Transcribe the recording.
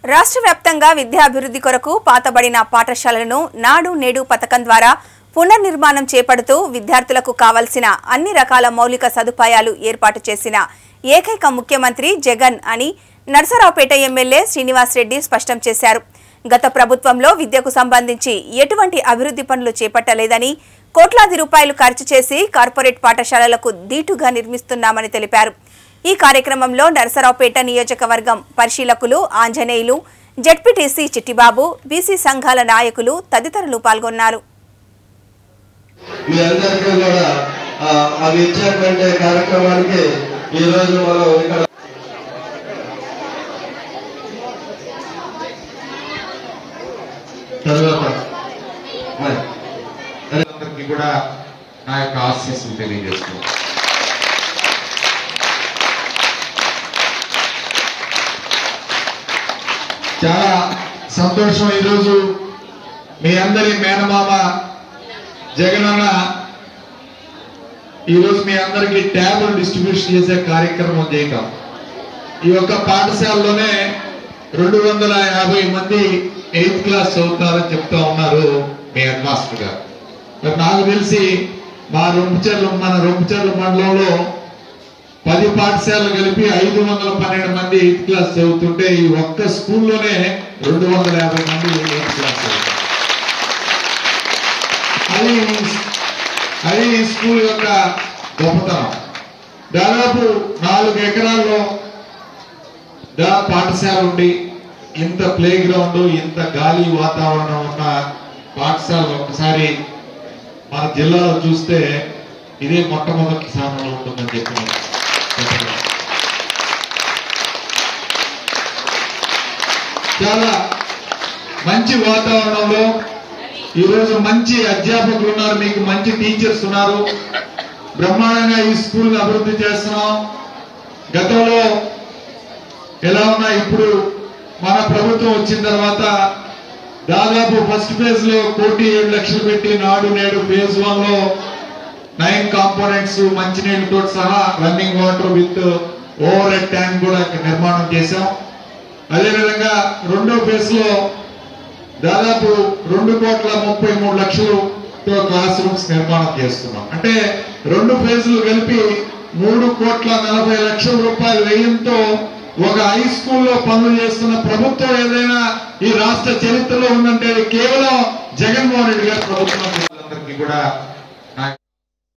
రాష్ట్ర వ్యాప్తంగా విద్యాభివృద్ధి కొరకు పాతబడిన పాఠశాలలను నాడు నేడు పథకం ద్వారా పునర్నిర్మాణం చేపడుతూ విద్యార్థులకు కావలసిన అన్ని రకాల మౌలిక సదుపాయాలు ఏర్పాటు చేసిన ఏకైక ముఖ్యమంత్రి జగన్ అని నర్సరావుపేట ఎమ్మెల్యే శ్రీనివాస్ రెడ్డి స్పష్టం చేశారు గత ప్రభుత్వంలో విద్యకు సంబంధించి ఎటువంటి అభివృద్ధి పనులు చేపట్టలేదని కోట్లాది రూపాయలు ఖర్చు చేసి కార్పొరేట్ పాఠశాలలకు దీటుగా నిర్మిస్తున్నామని తెలిపారు ఈ కార్యక్రమంలో నరసరావుపేట నియోజకవర్గం పరిశీలకులు ఆంజనేయులు జడ్పీటీసీ చిట్టిబాబు బీసీ సంఘాల నాయకులు తదితరులు పాల్గొన్నారు మీ అందరికీ కూడా ఆ, అవి ఇచ్చేటువంటి కార్యక్రమానికి ఈ రోజు మనం ఇక్కడ తర్వాత మరి అందరికీ కూడా నా యొక్క ఆశీస్సులు తెలియజేస్తున్నాను చాలా సంతోషం ఈరోజు మీ అందరి మేనమామ జగనన్న ఈరోజు మీ అందరికి ట్యాబులు డిస్ట్రిబ్యూషన్ చేసే కార్యక్రమం చేయటం ఈ యొక్క పాఠశాలలోనే రెండు వందల యాభై మంది ఎయిత్ క్లాస్ చదువుతారని చెప్తా ఉన్నారు మీ హెడ్ మాస్టర్ గారు మరి నాకు తెలిసి మా రొంపుచెర్ల మన రొంపుచెర్ల మండలంలో పది పాఠశాలలు కలిపి ఐదు వందల పన్నెండు మంది ఎయిత్ క్లాస్ చదువుతుంటే ఈ ఒక్క స్కూల్లోనే రెండు వందల యాభై మంది ఎయిత్ క్లాస్ చదువుతారు అది అది ఈ స్కూల్ యొక్క గొప్పతనం దాదాపు నాలుగు ఎకరాల్లో దా పాఠశాల ఉండి ఇంత ప్లే గ్రౌండ్ ఇంత గాలి వాతావరణం ఉన్న పాఠశాల ఒకసారి మన జిల్లాలో చూస్తే ఇదే మొట్టమొదటి స్థానంలో ఉంటుందని చెప్పి నేను చెప్పగలను. చాలా మంచి వాతావరణంలో ఈరోజు మంచి అధ్యాపకులు ఉన్నారు మీకు మంచి టీచర్స్ ఉన్నారు బ్రహ్మాండంగా ఈ స్కూల్ అభివృద్ధి చేస్తున్నాం గతంలో ఎలా ఉన్నా ఇప్పుడు మన ప్రభుత్వం వచ్చిన తర్వాత దాదాపు ఫస్ట్ ఫేజ్ లో కోటి ఏడు లక్షలు పెట్టి నాడు నేడు ఫేజ్ వన్ లో నైన్ కాంపోనెంట్స్ మంచినీళ్ళతో సహా running water with overhead tank కూడా నిర్మాణం చేశాం అదేవిధంగా రెండో ఫేజ్ లో దాదాపు రెండు కోట్ల ముప్పై మూడు లక్షలు క్లాస్ రూమ్స్ నిర్మాణం చేస్తున్నాం అంటే రెండు ఫేజులు కలిపి మూడు కోట్ల నలభై లక్షల రూపాయల వ్యయంతో ఒక హై స్కూల్లో పనులు చేస్తున్న ప్రభుత్వం ఏదైనా ఈ రాష్ట్ర చరిత్రలో ఉందంటే అది కేవలం జగన్మోహన్ రెడ్డి గారి ప్రభుత్వం అందరికీ కూడా